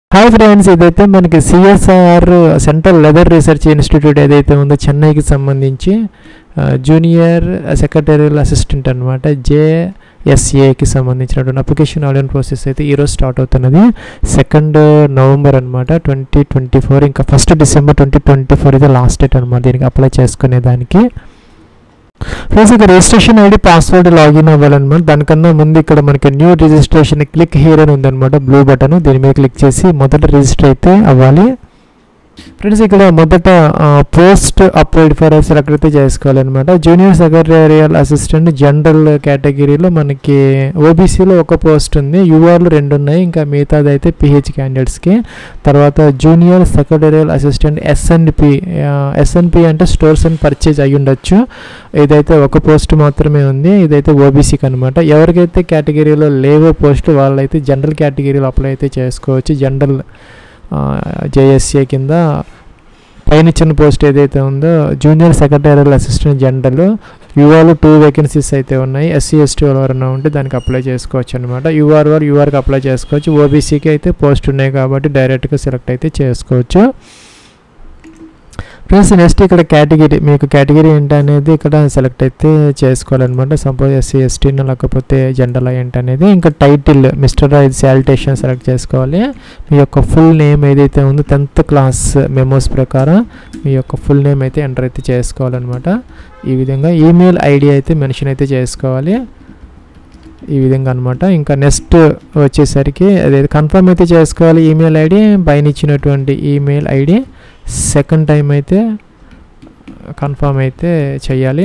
hi friends ఇదైతే మనకి CSR central leather research institute ఏదైతే ఉందో చెన్నైకి సంబంధించి ఆ, జూనియర్ సెక్రటరియల్ అసిస్టెంట్ అనమాట జేఎస్ఏకి సంబంధించినటువంటి అప్లికేషన్ ఆన్లైన్ ప్రాసెస్ అయితే ఈరోజు స్టార్ట్ అవుతున్నది సెకండ్ నవంబర్ అనమాట ట్వంటీ ట్వంటీ ఫోర్ ఇంకా first December twenty twenty four అయితే లాస్ట్ డేట్ అనమాట దీనికి అప్లై చేసుకునే దానికి ఫ్రెండ్స్ ఇక్కడ రిజిస్ట్రేషన్ ఐడి పాస్వర్డ్ లాగిన్ అవ్వాలన్నమాట దానికన్నా ముందు ఇక్కడ మనకి న్యూ రిజిస్ట్రేషన్ క్లిక్ హియర్ అని ఉందన్నమాట బ్లూ బటన్ దీని మీద క్లిక్ చేసి మొదట రిజిస్టర్ అయితే అవ్వాలి ఫ్రెండ్స్ ఇక్కడ మొదట పోస్ట్ అప్లైడ్ ఫర్ సెలెక్ట్ అయితే చేసుకోవాలన్నమాట జూనియర్ సెక్రటేరియల్ అసిస్టెంట్ జనరల్ కేటగిరీలో మనకి ఓబీసీలో ఒక పోస్ట్ ఉంది యూఆర్లు రెండు ఉన్నాయి ఇంకా మిగతాది అయితే పిహెచ్ క్యాండిడేట్స్కి తర్వాత junior secretarial assistant SNP SNP అంటే స్టోర్స్ అండ్ పర్చేజ్ అయ్యి ఉండొచ్చు ఇదైతే ఒక పోస్ట్ మాత్రమే ఉంది ఇదైతే ఓబీసీకి అనమాట ఎవరికైతే కేటగిరీలో లేవో పోస్టులు వాళ్ళైతే జనరల్ కేటగిరీలో అప్లై అయితే చేసుకోవచ్చు జనరల్ జేఎస్ఏ కింద పైన ఇచ్చిన పోస్ట్ ఏదైతే ఉందో జూనియర్ సెక్రటరియల్ అసిస్టెంట్ జనరల్ యూఆర్లో టూ వేకెన్సీస్ అయితే ఉన్నాయి ఎస్సీ ఎస్టీ ఎవరైనా ఉంటే దానికి అప్లై చేసుకోవచ్చు అనమాట యూఆర్ వారు యూఆర్కి అప్లై చేసుకోవచ్చు ఓబీసీకి అయితే పోస్ట్ ఉన్నాయి కాబట్టి డైరెక్ట్గా సెలెక్ట్ అయితే చేసుకోవచ్చు ఫ్రెండ్స్ నెక్స్ట్ ఇక్కడ కేటగిరీ మీకు కేటగిరీ ఏంటి అనేది ఇక్కడ సెలెక్ట్ అయితే చేసుకోవాలన్నమాట సపోజ్ ఎస్సీ ఎస్టీ లేకపోతే జనరల్ ఏంటి అనేది ఇంకా టైటిల్ మిస్టర్ ఇది శాలిటేషన్ సెలెక్ట్ చేసుకోవాలి మీ యొక్క ఫుల్ నేమ్ ఏదైతే ఉందో టెన్త్ క్లాస్ మెమోస్ ప్రకారం మీ యొక్క ఫుల్ నేమ్ అయితే ఎంటర్ అయితే చేసుకోవాలన్నమాట ఈ విధంగా ఈమెయిల్ ఐడి అయితే మెన్షన్ అయితే చేసుకోవాలి ఈ విధంగా అనమాట ఇంకా నెక్స్ట్ వచ్చేసరికి అదే కన్ఫర్మ్ అయితే చేసుకోవాలి ఈమెయిల్ ఐడి పైన ఇచ్చినటువంటి ఈమెయిల్ ఐడి సెకండ్ టైం అయితే కన్ఫర్మ్ అయితే చేయాలి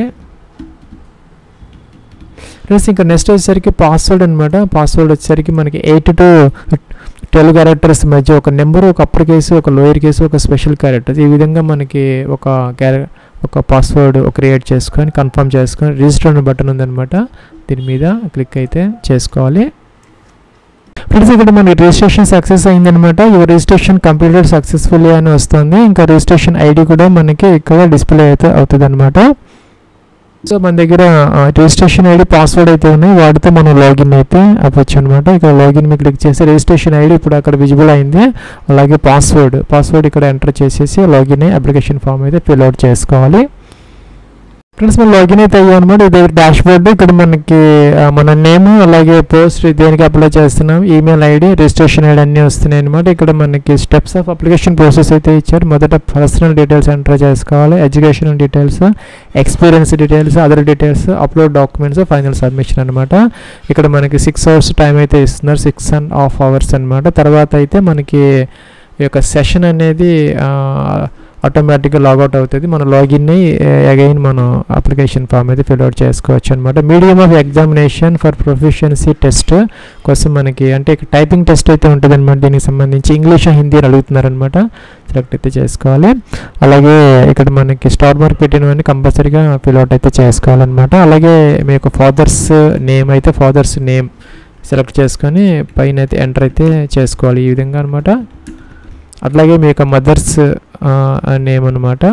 ప్లస్ ఇంకా నెక్స్ట్ వచ్చేసరికి పాస్వర్డ్ అనమాట పాస్వర్డ్ వచ్చేసరికి మనకి ఎయిట్ టు ట్వెల్వ్ క్యారెక్టర్స్ మధ్య ఒక నెంబర్ ఒక అప్పర్ కేసు ఒక లోయర్ కేసు ఒక స్పెషల్ క్యారెక్టర్స్ ఈ విధంగా మనకి ఒక క్యారె ఒక పాస్వర్డ్ క్రియేట్ చేసుకొని కన్ఫర్మ్ చేసుకొని రిజిస్టర్ అనే బటన్ ఉందన్నమాట దీని మీద క్లిక్ అయితే చేసుకోవాలి ఫ్రెండ్స్ ఇక్కడ మనకి రిజిస్ట్రేషన్ సక్సెస్ అయిందనమాట యువర్ రిజిస్ట్రేషన్ కంప్లీటెడ్ సక్సెస్ఫుల్లీ అని వస్తుంది ఇంకా రిజిస్ట్రేషన్ ఐడి కూడా మనకి ఇక్కడ డిస్ప్లే అయితే అవుతుంది అనమాట సో మన దగ్గర రిజిస్ట్రేషన్ ఐడి పాస్వర్డ్ అయితే ఉన్నాయి వాటితో మనం లాగిన్ అయితే అవ్వచ్చు అనమాట ఇక్కడ లాగిన్ మీద క్లిక్ చేసి రిజిస్ట్రేషన్ ఐడి ఇప్పుడు అక్కడ విజిబుల్ అయింది అలాగే పాస్వర్డ్ పాస్వర్డ్ ఇక్కడ ఎంటర్ చేసేసి లాగిన్ అయ్యి అప్లికేషన్ ఫామ్ అయితే ఫిల్ అవుట్ చేసుకోవాలి ఫ్రెండ్స్ మనం లాగిన్ అయితే అయ్యాం అనమాట ఇది డాష్ బోర్డు ఇక్కడ మనకి ఆ, మన నేమ్ అలాగే పోస్ట్ దేనికి అప్లై చేస్తున్నాం ఈమెయిల్ ఐడి రిజిస్ట్రేషన్ ఐడి అన్నీ వస్తున్నాయి అనమాట ఇక్కడ మనకి స్టెప్స్ ఆఫ్ అప్లికేషన్ ప్రాసెస్ అయితే ఇచ్చారు మొదట పర్సనల్ డీటెయిల్స్ ఎంటర్ చేసుకోవాలి educational details experience details other details upload documents final submission అనమాట ఇక్కడ మనకి సిక్స్ అవర్స్ టైం అయితే ఇస్తున్నారు సిక్స్ అండ్ హాఫ్ అవర్స్ అనమాట తర్వాత అయితే మనకి ఈ యొక్క సెషన్ అనేది ఆటోమేటిక్గా లాగౌట్ అవుతుంది మనం లాగిన్ అయ్యి అగైన్ మనం అప్లికేషన్ ఫామ్ అయితే ఫిల్ అవుట్ చేసుకోవచ్చు అనమాట medium of examination for proficiency test కోసం మనకి అంటే ఇక్కడ టైపింగ్ టెస్ట్ అయితే ఉంటుంది అనమాట దీనికి సంబంధించి ఇంగ్లీష్ అండ్ హిందీ అని అడుగుతున్నారనమాట సెలెక్ట్ అయితే చేసుకోవాలి అలాగే ఇక్కడ మనకి స్టార్ మార్క్ పెట్టినవన్నీ కంపల్సరీగా ఫిల్ అవుట్ అయితే చేసుకోవాలన్నమాట అలాగే మీ యొక్క ఫాదర్స్ నేమ్ అయితే ఫాదర్స్ నేమ్ సెలెక్ట్ చేసుకొని పైన అయితే ఎంటర్ అయితే చేసుకోవాలి ఈ విధంగా అనమాట అట్లాగే మీ యొక్క మదర్స్ నేమ్ అనమాట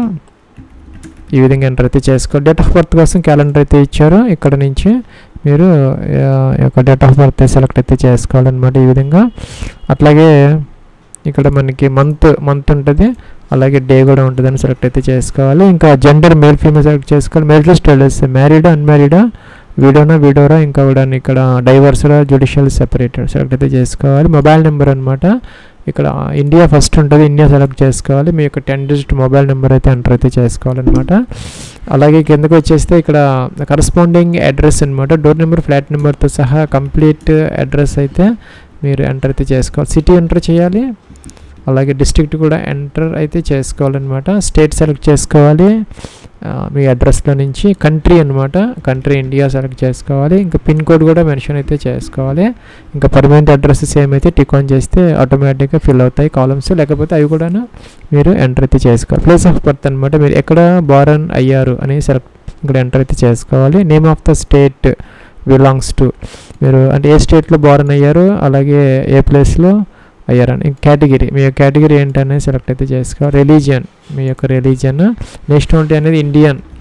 ఈ విధంగా ఎంటర్ అయితే చేసుకోవాలి డేట్ ఆఫ్ బర్త్ కోసం క్యాలెండర్ అయితే ఇచ్చారు ఇక్కడ నుంచి మీరు ఆ, ఈ యొక్క డేట్ ఆఫ్ బర్త్ సెలెక్ట్ అయితే చేసుకోవాలన్నమాట ఈ విధంగా అట్లాగే ఇక్కడ మనకి మంత్ మంత్ ఉంటుంది అలాగే డే కూడా ఉంటుందని సెలెక్ట్ అయితే చేసుకోవాలి ఇంకా జెండర్ మేల్ ఫీమేల్ సెలెక్ట్ చేసుకోవాలి మెరిటల్ స్టేటస్ మ్యారీడా అన్మ్యారీడా వీడోనా వీడోరా ఇంకా కూడా ఇక్కడ డైవర్స్రా జ్యుడిషియల్ సెపరేటెడ్ సెలెక్ట్ అయితే చేసుకోవాలి మొబైల్ నెంబర్ అనమాట ఇక్కడ ఇండియా ఫస్ట్ ఉంటుంది ఇండియా సెలెక్ట్ చేసుకోవాలి మీ యొక్క టెన్ డిజిట్ మొబైల్ నెంబర్ అయితే ఎంటర్ అయితే చేసుకోవాలన్నమాట అలాగే కిందకు వచ్చేస్తే ఇక్కడ కరస్పాండింగ్ అడ్రస్ అనమాట డోర్ నెంబర్ ఫ్లాట్ నెంబర్తో సహా కంప్లీట్ అడ్రస్ అయితే మీరు ఎంటర్ అయితే చేసుకోవాలి సిటీ ఎంటర్ చేయాలి అలాగే డిస్ట్రిక్ట్ కూడా ఎంటర్ అయితే చేసుకోవాలన్నమాట స్టేట్ సెలెక్ట్ చేసుకోవాలి ఆ, మీ అడ్రస్లో నుంచి కంట్రీ అనమాట కంట్రీ ఇండియా సెలెక్ట్ చేసుకోవాలి ఇంకా పిన్ కోడ్ కూడా మెన్షన్ అయితే చేసుకోవాలి ఇంకా పర్మనెంట్ అడ్రస్ సేమ్ అయితే టిక్ ఆన్ చేస్తే ఆటోమేటిక్గా ఫిల్ అవుతాయి కాలమ్స్ లేకపోతే అవి కూడా మీరు ఎంటర్ అయితే చేసుకోవాలి ప్లేస్ ఆఫ్ బర్త్ అనమాట మీరు ఎక్కడ బారన్ అయ్యారు అని సెలెక్ట్ ఇక్కడ ఎంటర్ అయితే చేసుకోవాలి name of the state belongs to మీరు అంటే ఏ స్టేట్లో బారన్ అయ్యారు అలాగే ఏ ప్లేస్లో అయ్యారని కేటగిరీ మీ యొక్క కేటగిరీ ఏంటనేది సెలెక్ట్ అయితే చేసుకోవాలి రిలీజియన్ మీ యొక్క రిలీజియన్ నేషనాలిటీ అనేది ఇండియన్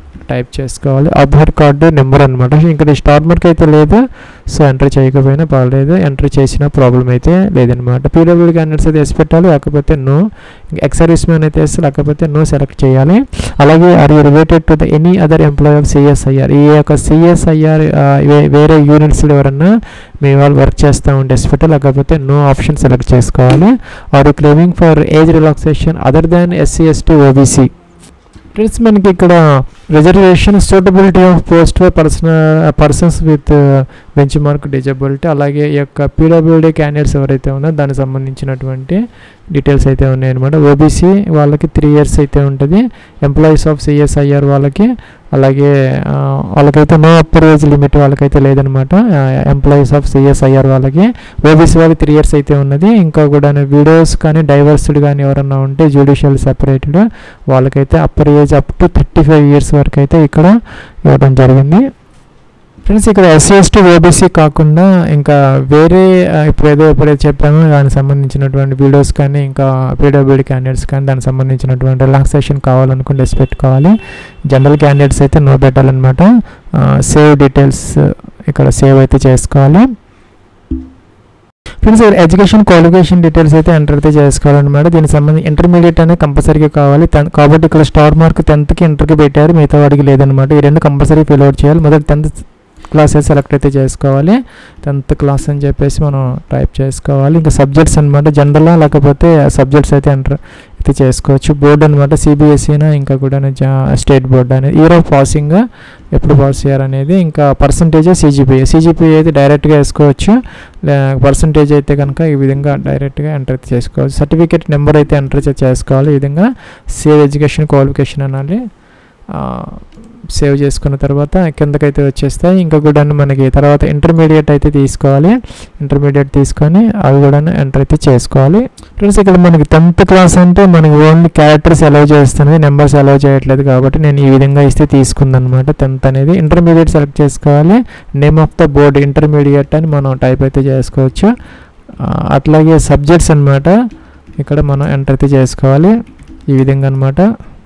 టైప్ చేసుకోవాలి ఆధార్ కార్డు నెంబర్ అనమాట ఇంకా స్టార్ మార్క్ అయితే లేదు సో ఎంటర్ చేయకపోయినా పర్లేదు ఎంటర్ చేసిన ప్రాబ్లం అయితే లేదనమాట పీడబ్ల్యూడీ క్యాండిడేట్స్ అయితే వేసి పెట్టాలి లేకపోతే నో ఎక్స్ సర్వీస్ మ్యాన్ అయితే వేస్తే లేకపోతే నో సెలెక్ట్ చేయాలి అలాగే are you related to the any other employee of CSIR ఈ యొక్క సిఎస్ఐఆర్ వేరే యూనిట్స్లో ఎవరన్నా మీ వాళ్ళు వర్క్ చేస్తూ ఉంటే వేసి పెట్టాలి లేకపోతే నో ఆప్షన్ సెలెక్ట్ చేసుకోవాలి are you claiming for age relaxation other than SC ST OBC friends మనకి ఇక్కడ reservation suitability of post for person persons with benchmark disability అలాగే ఈ యొక్క పీడబ్ల్యూడీ క్యాండిడేట్స్ ఎవరైతే ఉన్నారో దానికి సంబంధించినటువంటి డీటెయిల్స్ అయితే ఉన్నాయన్నమాట ఓబీసీ వాళ్ళకి త్రీ ఇయర్స్ అయితే ఉంటుంది ఎంప్లాయీస్ ఆఫ్ సిఎస్ఐఆర్ వాళ్ళకి అలాగే ఆ, వాళ్ళకైతే నో అప్పర్ ఏజ్ లిమిట్ వాళ్ళకైతే లేదనమాట ఎంప్లాయీస్ ఆఫ్ సిఎస్ఐఆర్ వాళ్ళకి ఓబీసీ వాళ్ళకి త్రీ ఇయర్స్ అయితే ఉన్నది ఇంకా కూడా వీడియోస్ కానీ డైవర్స్డ్ కానీ ఎవరన్నా ఉంటే జ్యుడిషియల్ సెపరేటెడ్ వాళ్ళకైతే upper age up to thirty five years వరకు అయితే ఇక్కడ ఇవ్వడం జరిగింది ఫ్రెండ్స్ ఇక్కడ ఎస్సీ ఎస్టీ ఓబీసీ కాకుండా ఇంకా వేరే ఆ, ఇప్పుడు ఏదో ఎప్పుడైతే చెప్పామో దానికి సంబంధించినటువంటి వీడియోస్ కానీ ఇంకా పీడబ్ల్యూడీ క్యాండిడేట్స్ కానీ దానికి సంబంధించినటువంటి రిలాక్సేషన్ కావాలనుకుంటే ఎస్ పెట్టుకోవాలి జనరల్ క్యాండిడేట్స్ అయితే నో పెట్టాలన్నమాట సేవ్ డీటెయిల్స్ ఇక్కడ సేవ్ అయితే చేసుకోవాలి ఫ్రెండ్స్ ఇక్కడ ఎడ్యుకేషన్ క్వాలిఫికేషన్ డీటెయిల్స్ అయితే ఎంటర్ అయితే చేసుకోవాలన్నమాట దీనికి సంబంధించి ఇంటర్మీడియట్ అనేది కంపల్సరీగా కావాలి టెన్- కాబట్టి ఇక్కడ స్టార్ మార్క్ టెన్త్కి ఇంటర్కి పెట్టారు మిగతా వాడికి లేదనమాట ఈ రెండు కంపల్సరీ ఫిల్ అవుట్ చేయాలి మొదటి టెన్త్ క్లాసెస్ సెలెక్ట్ అయితే చేసుకోవాలి టెన్త్ క్లాస్ అని చెప్పేసి మనం టైప్ చేసుకోవాలి ఇంకా సబ్జెక్ట్స్ అనమాట జనరల్ లేకపోతే సబ్జెక్ట్స్ అయితే ఎంటర్ అయితే చేసుకోవచ్చు బోర్డు అనమాట సిబిఎస్ఈనా ఇంకా కూడా స్టేట్ బోర్డు అనేది ఇయర్ ఆఫ్ పాసింగ్ ఎప్పుడు పాస్ చేయాలనేది ఇంకా పర్సంటేజ్ సిజిపిఏ సిజిపిఏ అయితే డైరెక్ట్గా వేసుకోవచ్చు పర్సంటేజ్ అయితే కనుక ఈ విధంగా డైరెక్ట్గా ఎంటర్ అయితే చేసుకోవచ్చు సర్టిఫికేట్ నెంబర్ అయితే ఎంటర్ చే- చేసుకోవాలి ఈ విధంగా సేవ్ ఎడ్యుకేషన్ క్వాలిఫికేషన్ అనాలి సేవ్ చేసుకున్న తర్వాత కిందకైతే వచ్చేస్తాయి ఇంకా కూడా మనకి తర్వాత ఇంటర్మీడియట్ అయితే తీసుకోవాలి ఇంటర్మీడియట్ తీసుకొని అవి కూడా ఎంటర్ అయితే చేసుకోవాలి ఫ్రెండ్స్ ఇక్కడ మనకి టెన్త్ క్లాస్ అంటే మనకి ఓన్లీ క్యారెక్టర్స్ అలౌ చేస్తుంది నెంబర్స్ అలౌ చేయట్లేదు కాబట్టి నేను ఈ విధంగా ఇస్తే తీసుకుందనమాట టెన్త్ అనేది ఇంటర్మీడియట్ సెలెక్ట్ చేసుకోవాలి name of the board intermediate అని మనం టైప్ అయితే చేసుకోవచ్చు ఆ, అట్లాగే సబ్జెక్ట్స్ అన్నమాట ఇక్కడ మనం ఎంటర్ అయితే చేసుకోవాలి ఈ విధంగా అనమాట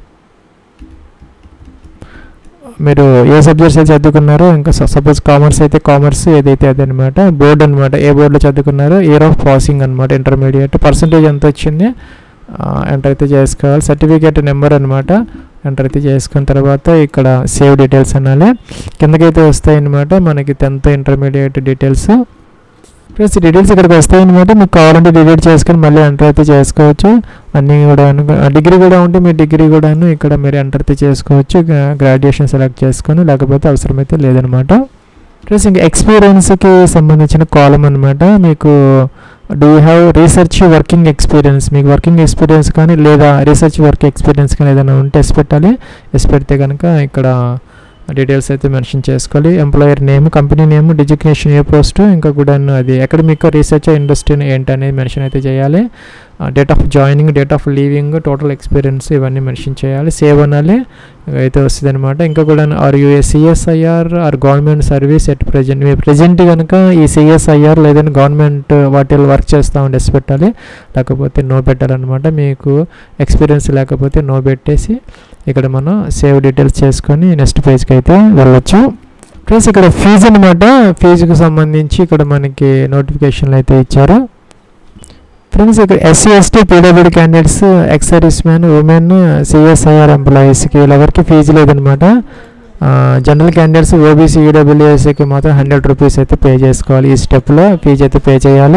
మీరు ఏ సబ్జెక్ట్స్ అయితే చదువుకున్నారో ఇంకా సపోజ్ కామర్స్ అయితే కామర్స్ ఏదైతే అదనమాట బోర్డ్ అనమాట ఏ బోర్డులో చదువుకున్నారో ఇయర్ ఆఫ్ పాసింగ్ అనమాట ఇంటర్మీడియట్ పర్సంటేజ్ ఎంత వచ్చింది ఎంటర్ అయితే చేసుకోవాలి సర్టిఫికేట్ నెంబర్ అనమాట ఎంటర్ అయితే చేసుకున్న తర్వాత ఇక్కడ సేవ్ డీటెయిల్స్ అనాలి కిందకైతే వస్తాయి అనమాట మనకి tenth intermediate details plus details ఇక్కడికి వస్తాయి అనమాట మీకు కావాలంటే డిలీట్ చేసుకొని మళ్ళీ ఎంటర్ అయితే చేసుకోవచ్చు అన్నీ కూడా డిగ్రీ కూడా ఉంటే మీ డిగ్రీ కూడాను ఇక్కడ మీరు ఎంటర్ అయితే చేసుకోవచ్చు గ్రాడ్యుయేషన్ సెలెక్ట్ చేసుకొని లేకపోతే అవసరమైతే లేదనమాట ప్లస్ ఇంకా ఎక్స్పీరియన్స్కి సంబంధించిన కాలం అనమాట మీకు do you have research working experience మీకు వర్కింగ్ ఎక్స్పీరియన్స్ కానీ లేదా రీసెర్చ్ వర్క్ ఎక్స్పీరియన్స్ కానీ ఏదైనా ఉంటే ఎస్ పెట్టాలి ఎస్ పెడితే కనుక ఇక్కడ డీటెయిల్స్ అయితే మెన్షన్ చేసుకోవాలి employer name company name designation ఏ పోస్ట్ ఇంకా కూడా అది అకాడమిక్ రీసెర్చ్ ఇండస్ట్రీ ఏంటి అనేది మెన్షన్ అయితే చేయాలి date of joining date of leaving total experience ఇవన్నీ మెన్షన్ చేయాలి సేవ్ అనాలి అయితే వస్తుంది అనమాట ఇంకా కూడా are you CSIR or government service at present మీ ప్రజెంట్ కనుక ఈ సిఎస్ఐఆర్ లేదంటే గవర్నమెంట్ వాటిలో వర్క్ చేస్తూ ఉంటే ఎస్ పెట్టాలి లేకపోతే నో పెట్టాలన్నమాట మీకు ఎక్స్పీరియన్స్ లేకపోతే నో పెట్టేసి ఇక్కడ మనం సేవ్ డీటెయిల్స్ చేసుకొని నెక్స్ట్ పేజ్కి అయితే వెళ్ళొచ్చు ప్లస్ ఇక్కడ ఫీజు అనమాట ఫీజుకు సంబంధించి ఇక్కడ మనకి నోటిఫికేషన్లు అయితే ఇచ్చారు ఫ్రెండ్స్ ఇక్కడ SC ST PWD candidates ex service man women CSIR ఎంప్లాయీస్కి వీళ్ళెవరికి ఫీజు లేదనమాట జనరల్ క్యాండిడేట్స్ ఓబీసీ ఈడబ్ల్యూఎస్కి మాత్రం హండ్రెడ్ రూపీస్ అయితే పే చేసుకోవాలి ఈ స్టెప్లో ఫీజు అయితే పే చేయాలి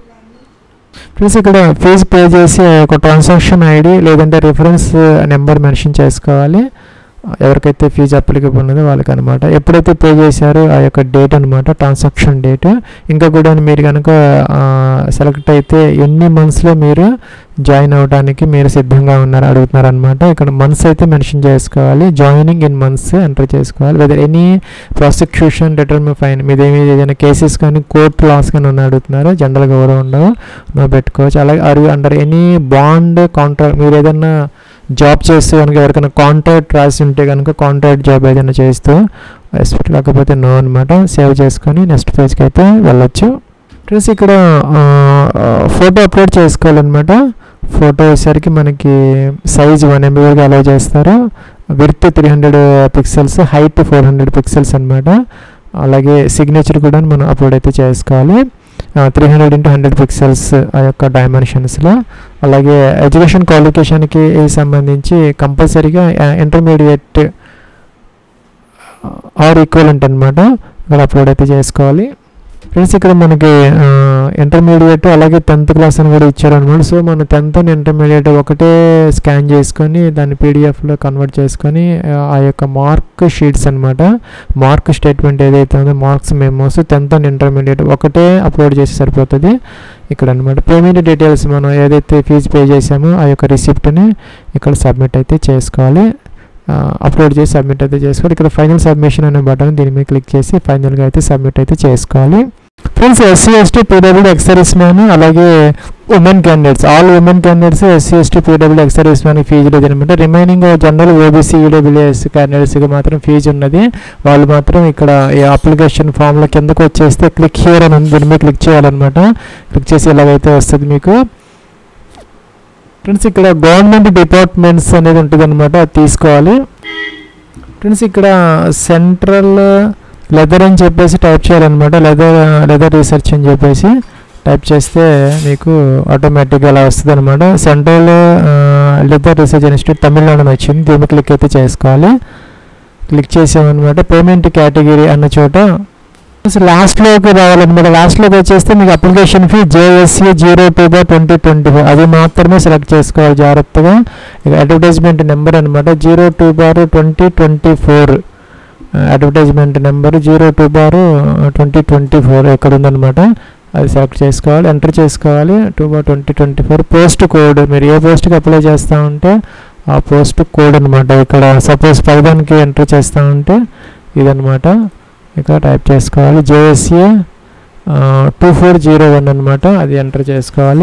ప్లస్ ఇక్కడ ఫీజు పే చేసి ఒక ట్రాన్సాక్షన్ ఐడి లేదంటే రిఫరెన్స్ నెంబర్ మెన్షన్ చేసుకోవాలి ఎవరికైతే ఫీజు అప్లికబుల్ ఉన్నదో వాళ్ళకి అనమాట ఎప్పుడైతే పే చేశారో ఆ యొక్క డేట్ అనమాట ట్రాన్సాక్షన్ డేట్ ఇంకా కూడా మీరు కనుక సెలెక్ట్ అయితే ఎన్ని మంత్స్లో మీరు జాయిన్ అవ్వడానికి మీరు సిద్ధంగా ఉన్నారు అడుగుతున్నారు అనమాట ఇక్కడ మంత్స్ అయితే మెన్షన్ చేసుకోవాలి జాయినింగ్ ఇన్ మంత్స్ ఎంటర్ చేసుకోవాలి whether any prosecution determine fine మీద ఏమి ఏదైనా కేసెస్ కానీ కోర్టు లాస్ కానీ ఉన్న అడుగుతున్నారు జనరల్గా ఎవరో ఉండవు నువ్వు పెట్టుకోవచ్చు అలాగే అరు అండర్ ఎనీ బాండ్ కాంట్రాక్ట్ మీరు ఏదైనా జాబ్ చేస్తూ కనుక ఎవరికైనా కాంట్రాక్ట్ రాసి ఉంటే కనుక కాంట్రాక్ట్ జాబ్ ఏదైనా చేస్తూ ఎస్పెక్ట్ లేకపోతే నో అనమాట సేవ్ చేసుకొని నెక్స్ట్ పేజ్కి అయితే వెళ్ళొచ్చు ప్లస్ ఇక్కడ ఫోటో అప్లోడ్ చేసుకోవాలన్నమాట ఫోటో వచ్చేసరికి మనకి సైజ్ వన్ ఎంబీ వరకు అలౌ చేస్తారు width three hundred pixels height four hundred pixels అనమాట అలాగే సిగ్నేచర్ కూడా మనం అప్లోడ్ అయితే చేసుకోవాలి three hundred into hundred pixels ఆ యొక్క డైమెన్షన్స్లో అలాగే ఎడ్యుకేషన్ క్వాలిఫికేషన్కి సంబంధించి కంపల్సరీగా ఇంటర్మీడియట్ ఆర్ ఈక్వలెంట్ అనమాట ఇక్కడ అప్లోడ్ అయితే చేసుకోవాలి ఫ్రెండ్స్ ఇక్కడ మనకి ఇంటర్మీడియట్ అలాగే టెన్త్ క్లాస్ అని కూడా ఇచ్చారనమాట సో మనం టెన్త్ అండ్ ఇంటర్మీడియట్ ఒకటే స్కాన్ చేసుకొని దాన్ని పీడిఎఫ్లో కన్వర్ట్ చేసుకొని ఆ, ఆ యొక్క మార్క్ షీట్స్ అనమాట మార్క్ స్టేట్మెంట్ ఏదైతే ఉందో marks memos tenth and intermediate ఒకటే అప్లోడ్ చేసి సరిపోతుంది ఇక్కడ అనమాట పేమెంట్ డీటెయిల్స్ మనం ఏదైతే ఫీజు పే చేసామో ఆ యొక్క రిసిప్ట్ని ఇక్కడ సబ్మిట్ అయితే చేసుకోవాలి అప్లోడ్ చేసి సబ్మిట్ అయితే చేసుకోవాలి ఇక్కడ ఫైనల్ సబ్మిషన్ అనే బటన్ దీని మీద క్లిక్ చేసి ఫైనల్గా అయితే సబ్మిట్ అయితే చేసుకోవాలి friends SC ST PW ex service man అలాగే women candidates all women candidates SC ST PW ex service man fee లేదు అనమాట రిమైనింగ్ జనరల్ ఓబీసీ ఈడబ్ల్యూఎస్ క్యాండిడేట్స్కి మాత్రం ఫీజు ఉన్నది వాళ్ళు మాత్రం ఇక్కడ ఈ అప్లికేషన్ ఫామ్లో కిందకు వచ్చేస్తే క్లిక్ హియర్ అని ఉంది దీని మీద క్లిక్ చేయాలన్నమాట క్లిక్ చేసి ఇలాగైతే వస్తుంది మీకు ఫ్రెండ్స్ ఇక్కడ గవర్నమెంట్ డిపార్ట్మెంట్స్ అనేది ఉంటుంది అనమాట అది తీసుకోవాలి ఫ్రెండ్స్ ఇక్కడ సెంట్రల్ లెదర్ అని చెప్పేసి టైప్ చేయాలన్నమాట లెదర్ లెదర్ రీసెర్చ్ అని చెప్పేసి టైప్ చేస్తే మీకు ఆటోమేటిక్గా అలా వస్తుంది అనమాట central leather research institute Tamil Nadu అని వచ్చింది దీని మీద క్లిక్ అయితే చేసుకోవాలి క్లిక్ చేసామన్నమాట పేమెంట్ కేటగిరీ అన్న చోట లాస్ట్లోకి రావాలన్నమాట లాస్ట్లోకి వచ్చేస్తే మీకు application fee JSC zero two by twenty twenty four అది మాత్రమే సెలెక్ట్ చేసుకోవాలి జాగ్రత్తగా ఇక అడ్వర్టైజ్మెంట్ నెంబర్ అనమాట zero two bar twenty twenty four advertisement number zero two bar twenty twenty four ఎక్కడ ఉందన్నమాట అది సెలెక్ట్ చేసుకోవాలి ఎంటర్ చేసుకోవాలి two bar twenty twenty four post code మీరు ఏ పోస్ట్కి అప్లై చేస్తూ ఉంటే ఆ పోస్ట్ కోడ్ అనమాట ఇక్కడ సపోజ్ పైదానికి ఎంటర్ చేస్తూ ఉంటే ఇదనమాట ఇక్కడ టైప్ చేసుకోవాలి JSA two four zero one అనమాట అది ఎంటర్ చేసుకోవాలి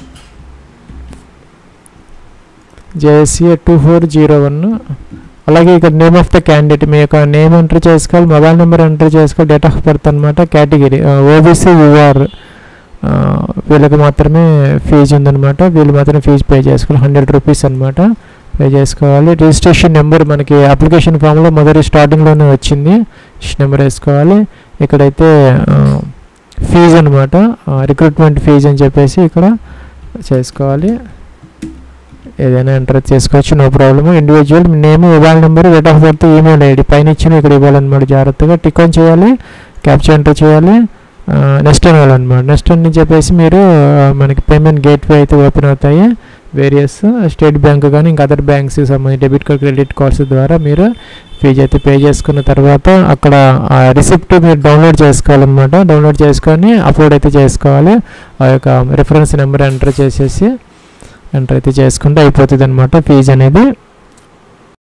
JSA two four zero one అలాగే ఇక్కడ నేమ్ ఆఫ్ ద క్యాండిడేట్ మీ యొక్క నేమ్ ఎంటర్ చేసుకోవాలి మొబైల్ నెంబర్ ఎంటర్ చేసుకోవాలి డేట్ ఆఫ్ బర్త్ అనమాట కేటగిరీ ఓబీసీ యూఆర్ వీళ్ళకి మాత్రమే ఫీజు ఉందన్నమాట వీళ్ళు మాత్రం ఫీజు పే చేసుకోవాలి హండ్రెడ్ రూపీస్ అనమాట పే చేసుకోవాలి రిజిస్ట్రేషన్ నెంబర్ మనకి అప్లికేషన్ ఫామ్లో మొదటి స్టార్టింగ్లోనే వచ్చింది నెంబర్ వేసుకోవాలి ఇక్కడైతే ఫీజు అనమాట రిక్రూట్మెంట్ ఫీజు అని చెప్పేసి ఇక్కడ చేసుకోవాలి ఏదైనా ఎంటర్ చేసుకోవచ్చు no problem individual name mobile number date of birth email ID పైన ఇచ్చిన ఇక్కడ ఇవ్వాలన్నమాట జాగ్రత్తగా టిక్ ఆన్ చేయాలి క్యాప్చర్ ఎంటర్ చేయాలి నెక్స్ట్ అని వెళ్ళాలన్నమాట నెక్స్ట్ అని చెప్పేసి మీరు ఆ, మనకి పేమెంట్ గేట్వే అయితే ఓపెన్ అవుతాయి వేరియస్ స్టేట్ బ్యాంక్ కానీ ఇంకా అదర్ బ్యాంక్స్కి సంబంధించి డెబిట్ కార్డ్ క్రెడిట్ కార్డ్స్ ద్వారా మీరు ఫీజు అయితే పే చేసుకున్న తర్వాత అక్కడ ఆ రిసిప్ట్ మీరు డౌన్లోడ్ చేసుకోవాలన్నమాట డౌన్లోడ్ చేసుకొని అప్లోడ్ అయితే చేసుకోవాలి ఆ యొక్క రిఫరెన్స్ నెంబర్ ఎంటర్ చేసేసి ఎంటర్ అయితే చేసుకుంటే అయిపోతుంది అనమాట ఫీజు అనేది